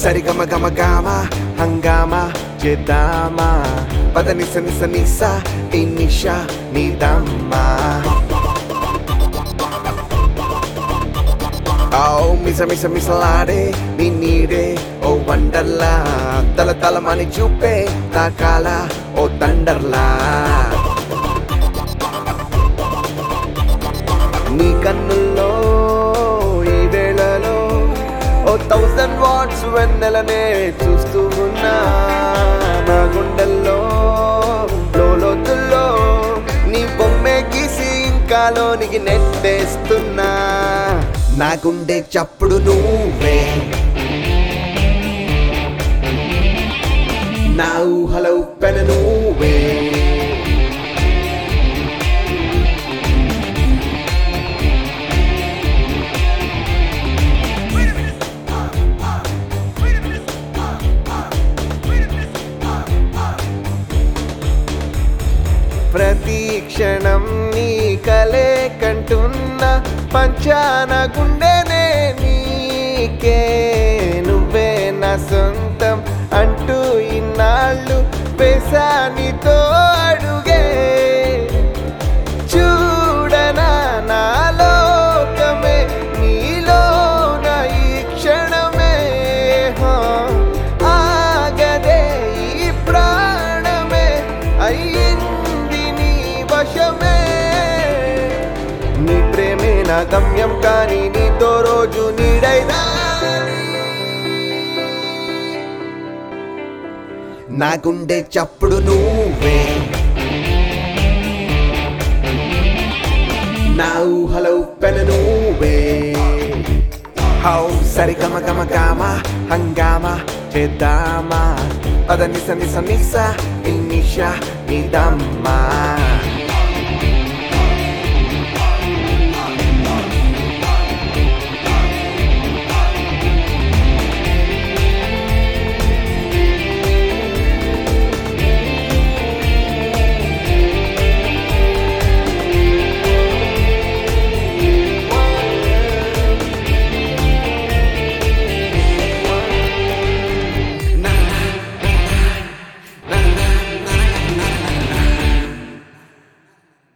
సరిగమ గమ గామ హంగామా చేద్దామా పద నిస నిస నిస ఈ నిష నీదమ్మా ఓ మిస మిస మిసలాడే నీ నీడే ఓ వండర్లా తల తలమని చూపే తాకాల ఓ తండర్లా నీ కన్నుల్లో ఈ వేళలో ఓ థౌసండ్ వాట్స్ వెన్నెలనే చూస్తూ ఉన్నా నా గుండెల్లో లోతుల్లో నీ బొమ్మే గీసి ఇంకా లోనికి నెట్టేస్తున్నా నా గుండె చప్పుడు నువ్వే నా ఊహలో ఉప్పెన నువ్వే ప్రతి క్షణం నీ కలే కంటున్న పంచాన గుండెనే నీకే నువ్వే నా సొంతం అంటూ ఇన్నాళ్ళు పేసానితో అడుగే చూడనా నా లోకమే నీలో నా ఈ క్షణమే హా. ఆగదే ఈ ప్రాణమే అయ్యింది నీ వశమే నీ ప్రేమే నా గమ్యం కానీ నీతో రోజు నీడైనా నా గుండె చప్పుడు నువ్వే నా ఊహలో ఉప్పెన నువ్వే హౌ సరిగమ గమ గామ హంగామా చేద్దామా పద నిస నిస నిస ఈ నిష నిదమ్మా